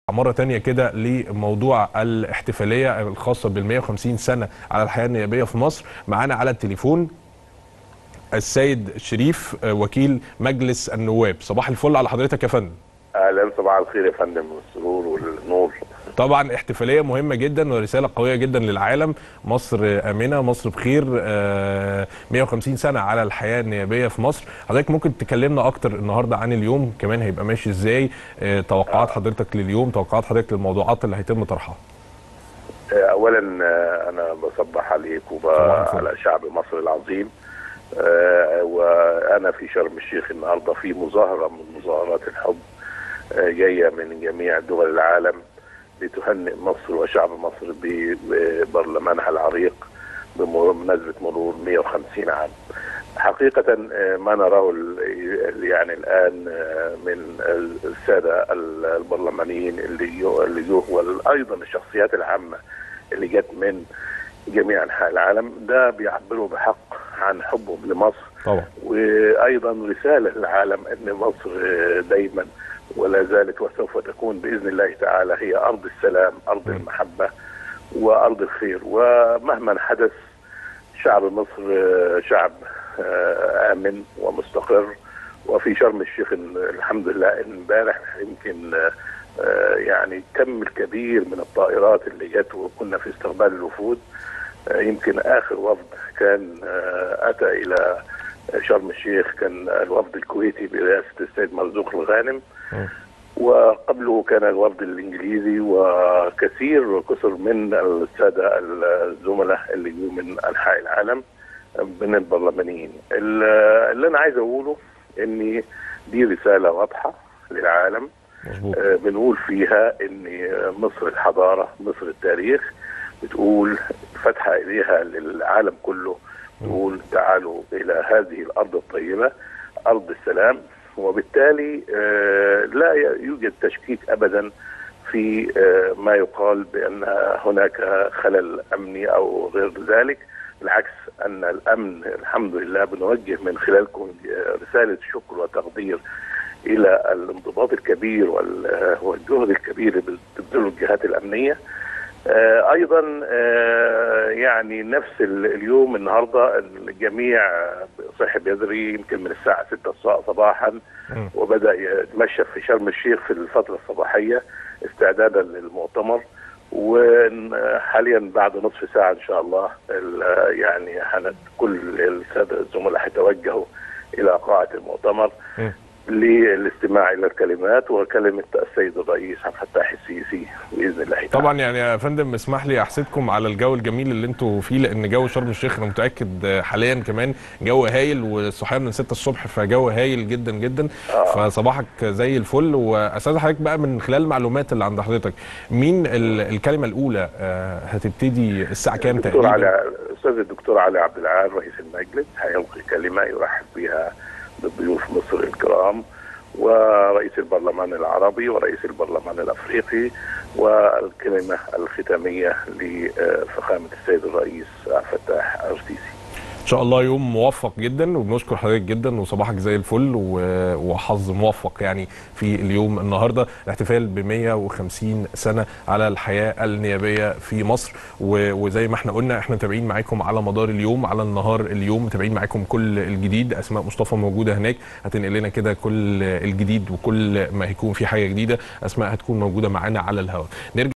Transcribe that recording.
مرة تانية كده لموضوع الاحتفالية الخاصة بال 150 سنة على الحياة النيابية في مصر معانا على التليفون السيد شريف وكيل مجلس النواب صباح الفل على حضرتك يا فندم اهلا صباح الخير يا فندم والسرور والنور طبعا احتفاليه مهمه جدا ورساله قويه جدا للعالم مصر امنه مصر بخير 150 سنه على الحياه النيابيه في مصر حضرتك ممكن تكلمنا اكتر النهارده عن اليوم كمان هيبقى ماشي ازاي توقعات حضرتك لليوم توقعات حضرتك للموضوعات اللي هيتم طرحها اولا انا بصبح عليك وعلى شعب مصر العظيم وانا في شرم الشيخ النهارده في مظاهره من مظاهرات الحب جايه من جميع دول العالم لتهنئ مصر وشعب مصر ببرلمانها العريق بمناسبه مرور 150 عام. حقيقه ما نراه يعني الان من الساده البرلمانيين اللي اللي جو وايضا الشخصيات العامه اللي جت من جميع انحاء العالم ده بيعبروا بحق عن حبهم لمصر طبعا وايضا رساله للعالم ان مصر دايما ولا زالت وسوف تكون باذن الله تعالى هي ارض السلام، ارض المحبه وارض الخير ومهما حدث شعب مصر شعب امن ومستقر وفي شرم الشيخ الحمد لله امبارح يمكن يعني كم الكبير من الطائرات اللي جت وكنا في استقبال الوفود يمكن اخر وفد كان اتى الى شرم الشيخ كان الوفد الكويتي برئاسه السيد مرزوق الغانم وقبله كان الوفد الانجليزي وكثير كثر من الساده الزملاء اللي جوا من انحاء العالم من البرلمانيين اللي انا عايز اقوله ان دي رساله واضحه للعالم مظبوط آه بنقول فيها ان مصر الحضاره مصر التاريخ بتقول فاتحه ايديها للعالم كله تقول تعالوا الى هذه الارض الطيبه ارض السلام وبالتالي آه لا يوجد تشكيك ابدا في آه ما يقال بان هناك خلل امني او غير ذلك بالعكس ان الامن الحمد لله بنوجه من خلالكم رساله شكر وتقدير الى الانضباط الكبير والجهد الكبير اللي بتبذله الجهات الامنيه آه ايضا آه يعني نفس اليوم النهارده الجميع صحي بدري يمكن من الساعه 6 صباحا وبدا يتمشى في شرم الشيخ في الفتره الصباحيه استعدادا للمؤتمر وحاليا بعد نصف ساعه ان شاء الله يعني كل الساده الزملاء هيتوجهوا الى قاعه المؤتمر للاستماع الى الكلمات وكلمه السيد الرئيس عبد الفتاح السيسي باذن الله تعالى. طبعا يعني يا فندم اسمح لي احسدكم على الجو الجميل اللي انتوا فيه لان جو شرم الشيخ انا متاكد حاليا كمان جو هايل والصحيان من 6 الصبح فجو هايل جدا جدا آه. فصباحك زي الفل واستاذ حضرتك بقى من خلال المعلومات اللي عند حضرتك مين الكلمه الاولى هتبتدي الساعه كام تقريبا؟ علي الاستاذ الدكتور علي عبد العال رئيس المجلس هيلقي كلمه يرحب بها بضيوف مصر الكرام ورئيس البرلمان العربي ورئيس البرلمان الافريقي والكلمه الختاميه لفخامه السيد الرئيس عبد الفتاح السيسي. ان شاء الله يوم موفق جدا وبنشكر حضرتك جدا وصباحك زي الفل وحظ موفق يعني في اليوم النهارده الاحتفال ب 150 سنه على الحياه النيابيه في مصر وزي ما احنا قلنا احنا متابعين معاكم على مدار اليوم على النهار اليوم متابعين معاكم كل الجديد اسماء مصطفى موجوده هناك هتنقل لنا كده كل الجديد وكل ما هيكون في حاجه جديده اسماء هتكون موجوده معانا على الهواء نرجع